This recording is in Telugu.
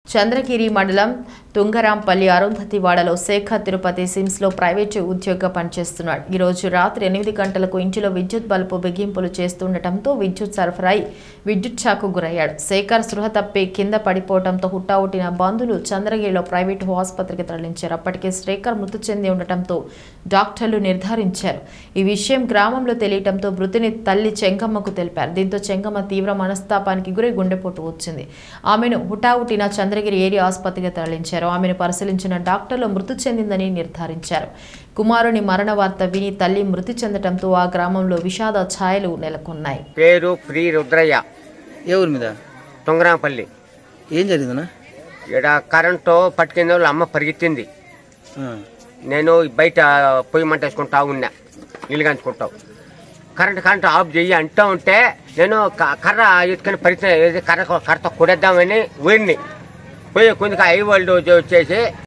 చంద్రగిరి మండలం తుంగరాంపల్లి అరుంధతివాడలో శేఖర్ తిరుపతి సిమ్స్లో ప్రైవేటు ఉద్యోగ పనిచేస్తున్నాడు ఈ రోజు రాత్రి ఎనిమిది గంటలకు ఇంటిలో విద్యుత్ బల్బు బిగింపులు చేస్తుండటంతో విద్యుత్ సరఫరా అయి విద్యుత్ షాకు గురయ్యాడు శేఖర్ సృహ తప్పి కింద పడిపోవడంతో హుటాహుటిన బంధువులు చంద్రగిరిలో ప్రైవేటు ఆసుపత్రికి తరలించారు అప్పటికే శేఖర్ మృతి చెంది ఉండటంతో డాక్టర్లు నిర్ధారించారు ఈ విషయం గ్రామంలో తెలియటంతో మృతిని తల్లి చెంగమ్మకు తెలిపారు దీంతో చెంగమ్మ తీవ్ర మనస్తాపానికి గురై గుండెపోటు వచ్చింది ఆమెను హుటాహుటిన చంద్రగిరి ఏరియా ఆసుపత్రికి తరలించారు ఆమెను పరిశీలించిన డాక్టర్లు మృతి చెందిందని నిర్ధారించారు కుమారుని మరణ వార్త విని తల్లి మృతి చెందటంతో ఆ గ్రామంలో విషాద ఛాయలు నెలకొన్నాయి పేరు ఫ్రీ రుద్రయ్య ఏ ఊరి మీద తుంగరాంపల్లి ఏం జరిగిందన్నా ఇక్కడ కరెంటు పట్టుకునే వాళ్ళు అమ్మ పరిగెత్తింది ఆ, నేను బయట పొయ్యి మంట వేసుకుంటా ఉన్నా నీళ్ళు కాంచుకుంటావు కరెంట్ కరెంట్ ఆఫ్ చెయ్యి అంటూ ఉంటే నేను క- కర్ర ఎత్తుకొని పరిచయం కర్ర కర్రతో కొడేద్దామని ఊరిని పోయి కొంచెం ఐ వాళ్ళు వచ్చేసి